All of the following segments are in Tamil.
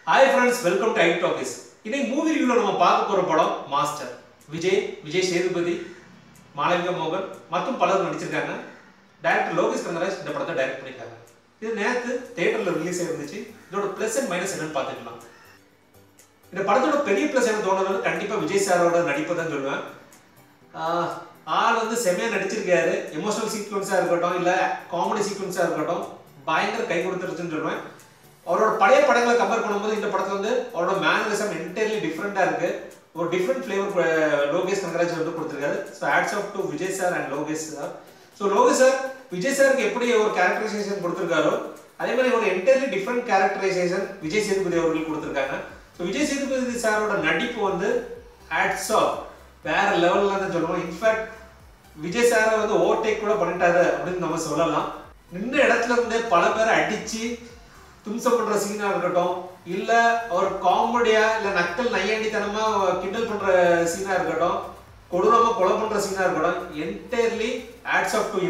ஹாய் ஃப்ரெண்ட்ஸ் வெல்கம் டு ஐட் டாபிஸ் இன்னைக்கு மூவி ரிவ்யூல நம்ம பார்க்க போற படம் மாஸ்டர் விஜய் விஜய் சேதுபதி மாளவிகா மோகன் மற்றும் பலர் நடிச்சிருக்காங்க டைரக்டர் லோகேஷ் கனகராஜ் இந்த படத்தை டைரக்ட் பண்ணியிருக்காங்க இது நேற்று தியேட்டர்ல ரிலீஸ் ஆயிருந்துச்சு இதோட ப்ளஸ் அண்ட் மைனஸ் என்னன்னு பார்த்துக்கலாம் இந்த படத்தோட பெரிய ப்ளஸ் என்ன தோணுறது கண்டிப்பா விஜய் சாரோட நடிப்பை தான் சொல்லுவேன் ஆஹ் ஆள் வந்து செம்மையா நடிச்சிருக்காரு எமோஷனல் சீக்வன்ஸா இருக்கட்டும் இல்ல காமெடி சீக்வன்ஸா இருக்கட்டும் பயங்கர கை கொடுத்துருச்சுன்னு சொல்லுவேன் அவரோட பழைய படங்களை கம்பேர் பண்ணும்போது இந்த படத்துல வந்து அவரோட மேனரிசம் என்டையர்லி டிஃப்ரெண்டா இருக்கு ஒரு டிஃப்ரெண்ட் ஃபிளேவர் லோகேஷ் கனகராஜ் வந்து கொடுத்துருக்காரு so hats off to Vijay sir and Lokesh sir so Lokesh sir Vijay சாருக்கு எப்படி ஒரு கேரக்டரைசேஷன் கொடுத்துருக்காரோ அதே மாதிரி ஒரு entirely different characterisation Vijay Sethupathi அவர்கள் கொடுத்துருக்காங்க ஸோ விஜய் சேதுபதி சாரோட நடிப்பு வந்து ஆட்ஸ் ஆஃப் வேற லெவல்ல தான் சொல்லுவோம் இன்ஃபேக்ட் விஜய் சாரை வந்து ஓவர்டேக் கூட பண்ணிட்டாரு அப்படின்னு நம்ம சொல்லலாம் நின்ற இடத்துல இருந்தே பல பேரை அடிச்சு தும்சம் பண்ற சீனா இருக்கட்டும் இல்ல ஒரு காமெடியா இல்ல நக்கல் நையாண்டித்தனமா கிண்டல் பண்ற சீனா இருக்கட்டும் கொடூரமா கொலை பண்ற சீனா இருக்கட்டும் entirely hats off to you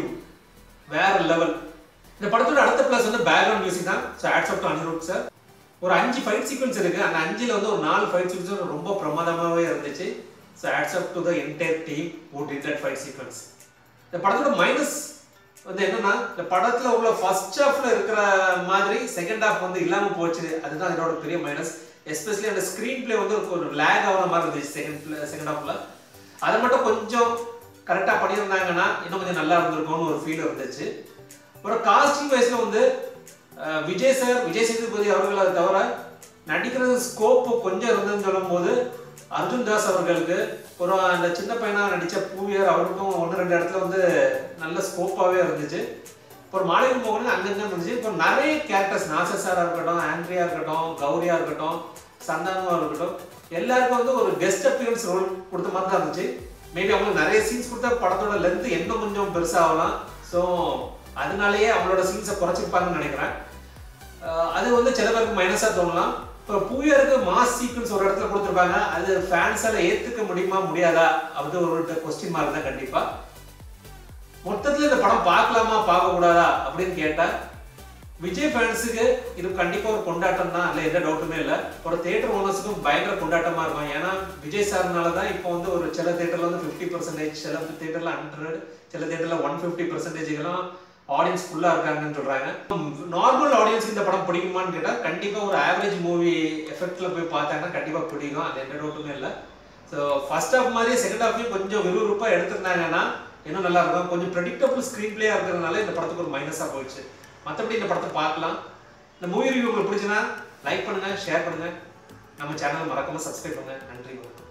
வேற லெவல் இந்த படத்தோட அடுத்த பிளஸ் வந்து பேக்ரவுண்ட் மியூசிக் தான் so hats off to Anirudh sir ஒரு அஞ்சு ஃபைட் சீக்வன்ஸ் இருக்கு அந்த அஞ்சுல வந்து ஒரு நாலு ஃபைட் சீக்வன்ஸ் ரொம்ப பிரமாதமாகவே இருந்துச்சு so hats up to the entire team who did that fight sequence இந்த படத்தோட மைனஸ் வந்து என்னன்னா இந்த படத்துல உள்ள ஃபர்ஸ்ட் ஹாஃப்ல இருக்கிற மாதிரி செகண்ட் ஹாஃப் வந்து இல்லாம போச்சு அதுதான் இதோட பெரிய மைனஸ் எஸ்பெஷலி அந்த ஸ்கிரீன் பிளே வந்து ஒரு லேக் ஆகிற மாதிரி இருந்துச்சு செகண்ட் செகண்ட் ஹாஃப்ல அதை மட்டும் கொஞ்சம் கரெக்டாக பண்ணியிருந்தாங்கன்னா இன்னும் கொஞ்சம் நல்லா இருந்திருக்கும்னு ஒரு ஃபீல் இருந்துச்சு ஒரு காஸ்டிங் வைஸ்ல வந்து அஹ், விஜய் சார் விஜய் சேதுபதி அவர்களை தவிர நடிக்கிறது ஸ்கோப் கொஞ்சம் இருந்ததுன்னு சொல்லும்போது அர்ஜுன் தாஸ் அவர்களுக்கு ஒரு அந்த சின்ன பையனா நடிச்ச பூவியர் அவருக்கும் ஒன்று ரெண்டு இடத்துல வந்து நல்ல ஸ்கோப்பாகவே இருந்துச்சு இப்போ மாளிகை மோகன் அங்கங்க இருந்துச்சு இப்போ நிறைய கேரக்டர்ஸ் நாசர் சாரா இருக்கட்டும் ஆண்ட்ரியா இருக்கட்டும் கௌரியா இருக்கட்டும் சந்தானமா இருக்கட்டும் எல்லாருக்கும் வந்து ஒரு கெஸ்ட் அப்பியரன்ஸ் ரோல் கொடுத்த மாதிரி தான் இருந்துச்சு மேபி அவங்களுக்கு நிறைய சீன்ஸ் கொடுத்தா படத்தோட லென்த் இன்னும் கொஞ்சம் பெருசாகலாம் ஸோ அதனாலேயே அவங்களோட சீன்ஸை குறைச்சிருப்பாங்கன்னு நினைக்கிறேன் அஹ் அது வந்து சில பேருக்கு மைனஸாக தோணலாம் இப்போ பூயருக்கு மாஸ் சீக்வன்ஸ் ஒரு இடத்துல கொடுத்துருப்பாங்க அது ஃபேன்ஸால ஏற்றுக்க முடியுமா முடியாதா அது ஒரு கொஸ்டின் மார்க் தான் கண்டிப்பாக மொத்தத்தில் இந்த படம் பார்க்கலாமா பார்க்கக்கூடாதா அப்படின்னு கேட்டா விஜய் ஃபேன்ஸுக்கு இது கண்டிப்பாக ஒரு கொண்டாட்டம் தான் அதில் எந்த டவுட்டுமே இல்லை ஒரு தேட்டர் ஓனர்ஸுக்கும் பயங்கர கொண்டாட்டமாக இருக்கும் ஏன்னா விஜய் சார்னால தான் இப்போ வந்து ஒரு சில தேட்டரில் வந்து ஃபிஃப்டி பர்சன்டேஜ் சில தேட்டரில் ஹண்ட்ரட் சில தேட்டரில் ஒன் ஃபிஃப்டி பர்சன்டேஜ்லாம் ஆடியன்ஸ் ஃபுல்லாக இருக்காங்கன்னு சொல்கிறாங்க நார்மல் ஆடியன்ஸ் இந்த படம் பிடிக்குமான்னு கேட்டால் கண்டிப்பாக ஒரு ஆவரேஜ் மூவி எஃபெக்டில் போய் பார்த்தாங்கன்னா கண்டிப்பாக பிடிக்கும் அது எந்த டவுட்டுமே இல்லை ஸோ ஃபர்ஸ்ட் ஹாஃப் மாதிரி செகண்ட் ஹாஃப்லையும் கொஞ்சம் விறுவிறுப்பாக எடுத்திருந்தாங்கன்னா இன்னும் நல்லா இருக்கும் கொஞ்சம் ப்ரெடிக்டபிள் ஸ்க்ரீன் பிளேயாக இருக்கிறதுனால இந்த படத்துக்கு ஒரு மைனஸாக போயிடுச்சு மற்றபடி இந்த படத்தை பார்க்கலாம் இந்த மூவி ரிவ்யூ உங்களுக்கு பிடிச்சுன்னா லைக் பண்ணுங்க ஷேர் பண்ணுங்க நம்ம சேனல் மறக்காம சப்ஸ்கிரைப் பண்ணுங்க நன்றி வணக்கம்